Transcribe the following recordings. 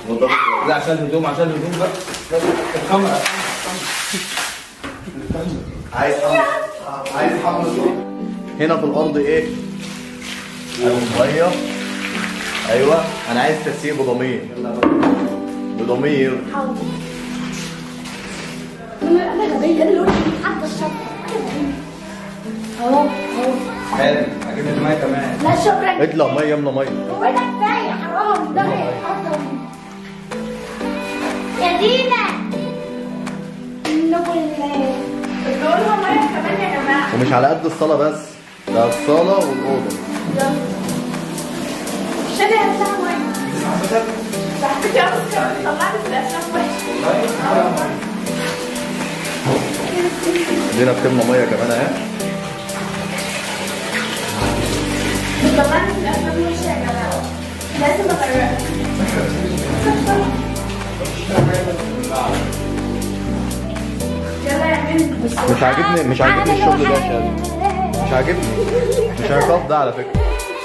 لا عشان الهدوم عشان الهدوم بقى الكاميرا عايز حمل عايز حمل صوت هنا في الارض ايه؟ الميه ايوه انا عايز تسيير بضمير بضمير حاضر انا انا غبية انا اللي قلت حتى الشط اهو اهو حلو اجيب لك ميه كمان لا شكرا اطلع ميه املى ميه هو ده كفايه حرام ده هيتقطم يا دينا نقول بتقولوا ميه كمان يا جماعه ومش على قد الصاله بس ده الصاله والاوضه يلا عشان هي بتاع ميه صاحبتي اصلا طلعت في الافلام وحشه دينا بتملى ميه كمان اهي طلعت في الافلام وحشه يا جماعه لازم اغيرها يلا يا بنت مش عاجبني مش عاجبني الشغل ده يا شادي مش عاجبني مش هيقف ده على فكره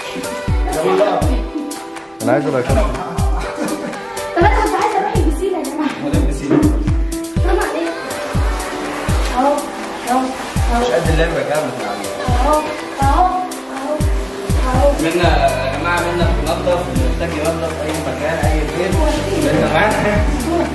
انا عايز ابقى كده طب انا كنت عايزه اروح البسين يا جماعه خد البسين حرام عليك اهو اهو مش اهو قد اللعبه كامل عليها اهو اهو اهو اهو منا يا جماعه منا بننظف محتاج ينظف اي مكان اي بيت منا معانا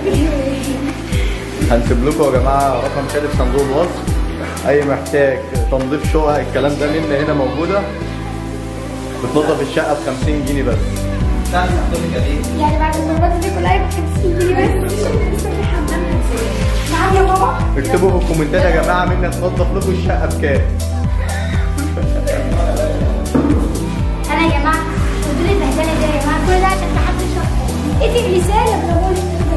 هنسيب لكم يا جماعه رقم شادي في صندوق الوصف اي محتاج تنظيف شقق الكلام ده منا هنا موجوده بتنظف الشقه ب 50 جنيه بس تعرف صاحبتك يا دي يعني بعد المرات دي كلها يبقى 50 جنيه بس لسه في حمام نعم يا بابا اكتبوا في الكومنتات يا جماعه منا تنظف لكم الشقه بكام انا يا جماعه قلت لي البهدله دي يا جماعه كل ده عشان تحط شهر ادي رساله برافو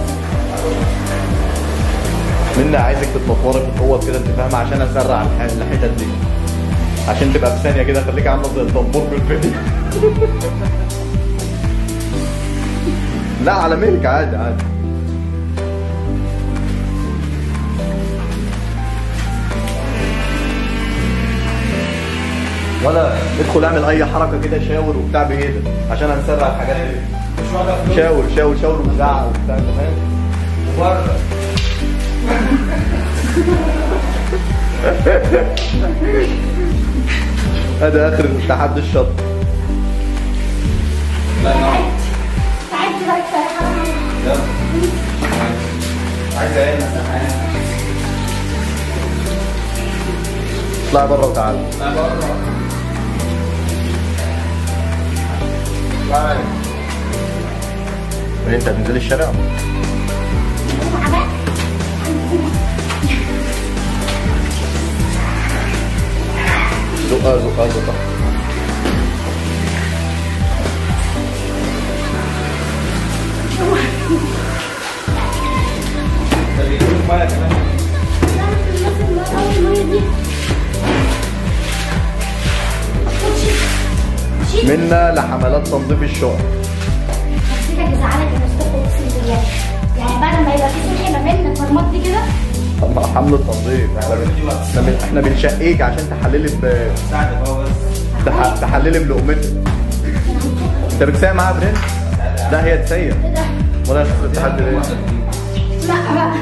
منا عايزك تتنطوري في الاوض كده انت فاهمه عشان اسرع الح- الحتت دي عشان تبقى في ثانيه كده خليك عامله زي الدبور في الفيديو لا على ملك عادي عادي ولا ادخل اعمل اي حركه كده شاور وبتاع بايدك عشان هنسرع الحاجات دي مش واخد فلوس شاور شاور شاور وزعق وبتاع انت فاهم وبره هذا اخر تحدي الشط لا نعم تعبت بقى كفايه حرام عليك. يلا عايز ايه مثلا اطلع بره وتعالى لا بره تعالى انت هتنزل الشارع تعبان زقها زقها زقها ده بيجيب ميه كمان لا الناس اللي اول ميه دي شيل شيل منا لحملات تنظيف الشقق نفسيتك يزعلك يا مصطفى اقسم بالله يعني بعد ما يبقى في صلح ما بيننا المرمط دي كده طب حملة تنظيف احنا بن- احنا بن- احنا بنشقيك عشان تحللي ب... ساعدك هو بس تح... تحللي بلقمتك انت بتسايق معاها برنس؟ لا هي تسيق ايه ده؟ ولا شوف التحدي ليه لا بقى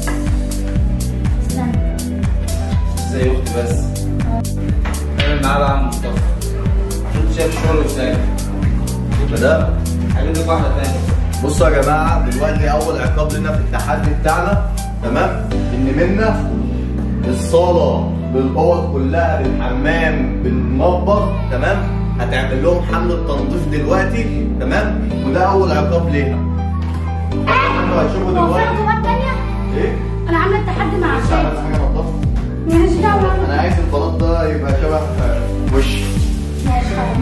استنى زي اختي بس اعمل معاه بقى عم مصطفى عشان شايف شغله ازاي بدأ هجيب لك واحده تانية بصوا يا جماعة دلوقتي أول عقاب لنا في التحدي بتاعنا تمام إن منا الصالة بالأوض كلها بالحمام بالمطبخ تمام هتعمل لهم حملة تنظيف دلوقتي تمام وده أول عقاب ليها انتوا هتشوفوا هو في دلوقتي عقوبات تانية؟ إيه؟ انا عامله التحدي مع لسه عشان عملت حاجة نضافة ماليش دعوه أنا عايز البلاط ده يبقى شبه وش ماشي خلاص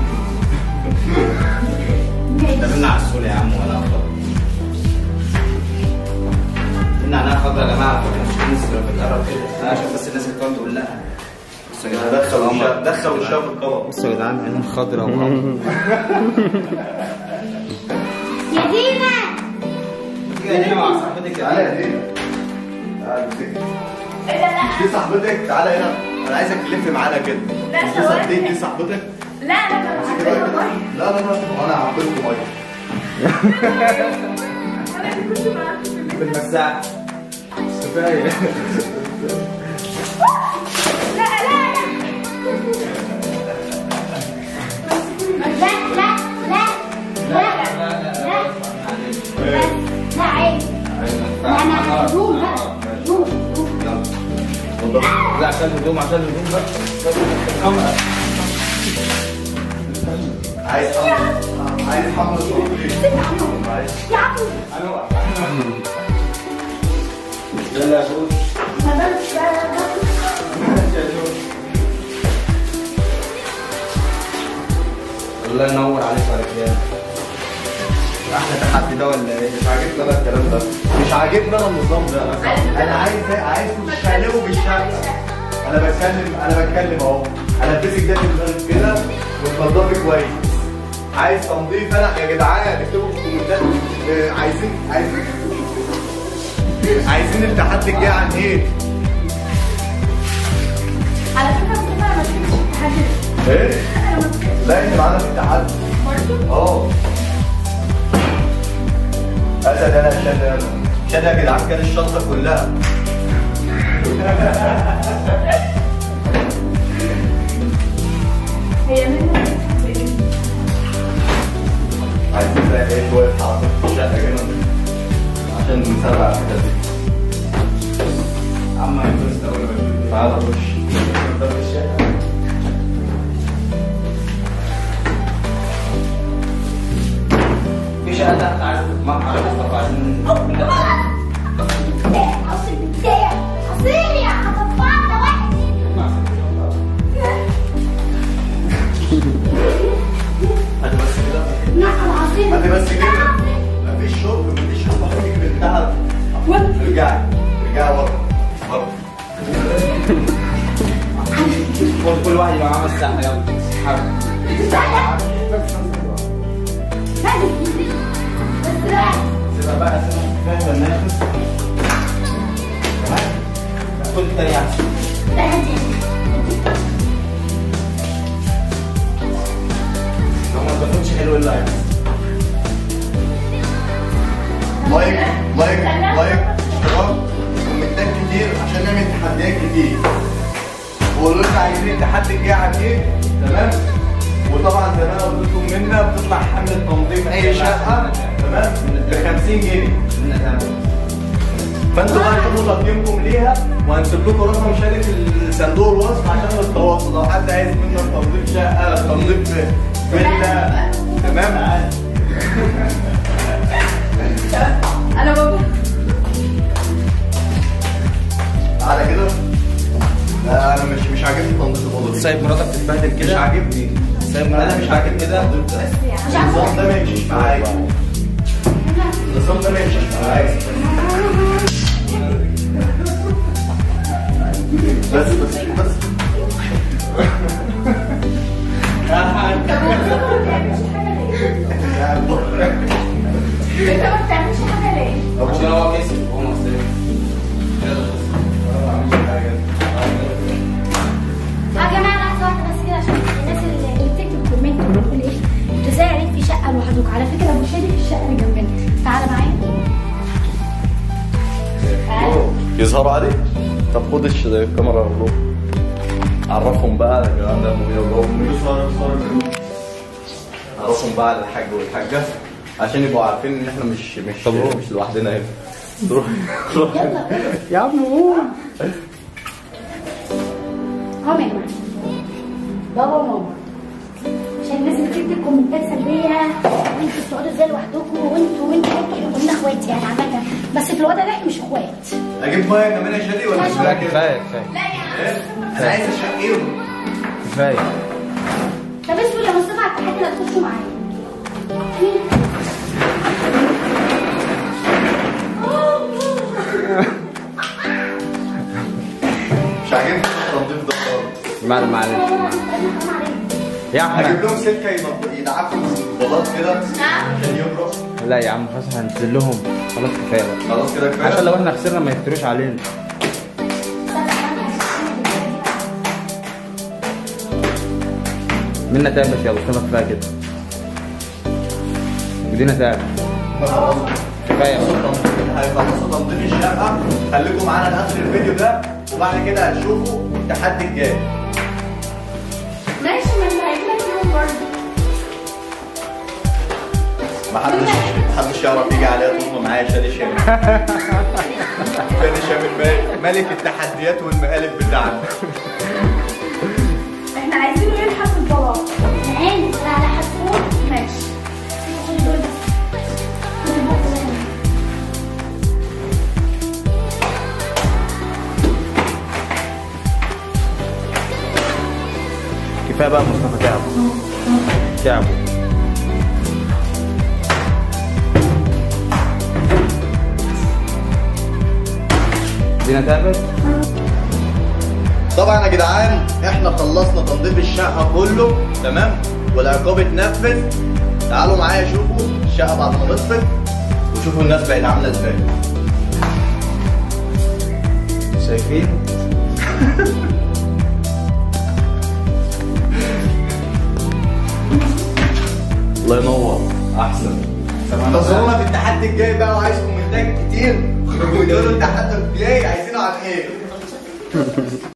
ده ماشي منا على السول يا عم ولا اخضر منا عنها خضرا يا جماعه فكره مش الناس اللي بتقرب كده انا عشان بس الناس اللي بتقعد تقول لا بصوا يا جدعان دخل قمر. وشها دخل وشها في الكاميرا بصوا يا جدعان عينين خضرا وقمر يا دينا تيجي هنا مع صاحبتك يا تعالى يا دينا. دينا تعالى امسكي. ايه ده لا دي صاحبتك تعالى هنا انا عايزك تلف معانا كده لا، دي صاحبتك ثواني. دي صاحبتك لا لا لا امسكي بقى كده. لا لا لا وانا هعطيكم ميه انا كنت معاك في البيت بالمساحة كفايه لا لا لا لا لا لا لا لا لا لا عيب لا انا هدوم بقى هدوم هدوم. لا عشان الهدوم عشان الهدوم بس عايز حمص عايز حمص سيب عنهم. يا عم يلا يا جوز ما بلش الله ينور عليك يا رجاله احلى تحدي ده ولا ايه؟ مش عاجبني انا الكلام ده مش عاجبني انا النظام ده انا عايز عايز تشقلبه بالشقه انا بتكلم انا بتكلم اهو انا اديتك ده في دماغك كده وتنضفي كويس عايز تنظيف انا يا جدعان اكتبوا في الكومنتات آه، عايزين عايزين عايزين التحدي الجاي عن ايه؟ على فكره مصطفى انا ما بحبش التحدي ايه؟ انا ما بحبش لا انت معانا في التحدي برضه اه اسد انا شاد انا شاد يا جدعان كان الشنطه كلها هي منها عايزين بقى ايه شويه حركات في الشقه كده عشان نسرع الحاجات دي عم يجوز الاول تعالى خش قدام الشقه في شقه تحت عايز تتمرن على مصطفى عشان حصل بالتاع حصيل يا هتطفعنا واحد هات بس كده نعم عظيم هات بس كده مفيش شرب مفيش شرب هتيجي من التعب ارجعي ارجعي ورا ورا خد كل واحد يبقى معاه مساحه يلا حرك بس لا سيبها بقى سيبها كفايه تنافس تمام خد التاني احسن لا هدي لو ما تاخدش حلو اللايف لايك لايك لايك اشتراك كومنتات كتير عشان نعمل تحديات كتير وقولوا لنا عايزين التحدي الجاي عن ايه تمام وطبعا زي ما انا قلت لكم منا بتطلع حمله تنظيف اي شقه تمام ب 50 جنيه فانتوا بقى شوفوا تقييمكم ليها وهنسيب لكم رقم شارك في صندوق الوصف عشان التواصل لو حد عايز منا تنظيف شقه تنظيف فيلا تمام انا بابا على كده لا انا مش مش عاجبني تنظيف الاوضه دي سايب مراتك تتبهدل مش كده عاجبني سايب انا مراتك مش عاجبني كده التنظيف ده مش عارفه النظام ده ما يمشيش معايا النظام ده ما يمشيش معايا بس بس بس انت ما بتعملش حاجه ليه؟ عشان هو كسب هو مصري يلا بس يا جماعه لحظه واحده بس كده عشان الناس اللي اللي بتكتب كومنت بتقول ايه انتوا ازاي قاعدين في شقه لوحدكم على فكره ابو شادي في الشقه اللي جنبنا تعالى معايا تعالى يظهروا عليك طب خد الش- الكاميرا والله عرفهم بقى الكلام ده مهم عرفهم بقى على الحاج والحاجه عشان يبقوا عارفين ان احنا مش مش مش لوحدنا هنا روح روح يلا يا عم قوم قوم يا جماعه بابا وماما عشان الناس اللي بتكتب كومنتات سلبيه وانتوا بتقعدوا ازاي لوحدكم وانتوا وانتوا وانتوا كلنا اخوات يعني عامه بس في الوضع ده احنا مش اخوات اجيب ميه كمان يا شادي ولا لا، مش شكرا. كده؟ كفايه كفايه لا يا عم انا عايز اشقيهم كفايه طب اسمه يا مصطفى على التحدي اللي هتخشوا معايا مش عاجبني التنظيف ده خالص معلش معلش يا هجيب احمد لهم سلكه ينض- يدعكوا البلاط كده عشان يبرق لا يا عم خلاص هنزل لهم خلاص كفايه بقى خلاص كده كفايه عشان لو احنا خسرنا ما يفتروش علينا منا تعبت يلا سيبها كفايه كده ودينا تعبت خلاص كفايه بقى. التنظيف تنظيم الشقه خليكم معانا لاخر الفيديو ده وبعد كده هتشوفوا التحدي الجاي ماشي ما انت هيجيلك يوم برضه محدش محدش يعرف يجي عليا طول ما معايا شادي شامل شادي شامل ملك- ملك التحديات والمقالب بتاعنا احنا عايزينه يلحس البلاط عين لا على حسون ماشي خد دول بس خد البوكس ده هنا. كفايه بقى مصطفى تعبوا تعبوا دينا تعبت طبعا يا جدعان احنا خلصنا تنظيف الشقه كله تمام والعقاب اتنفذ تعالوا معايا شوفوا الشقه بعد ما نطفت وشوفوا الناس بقت عامله ازاي شايفين الله ينور احسن انتظرونا في التحدي الجاي بقى وعايز كومنتات كتير وتقولوا التحدي الجاي عايزينه عن ايه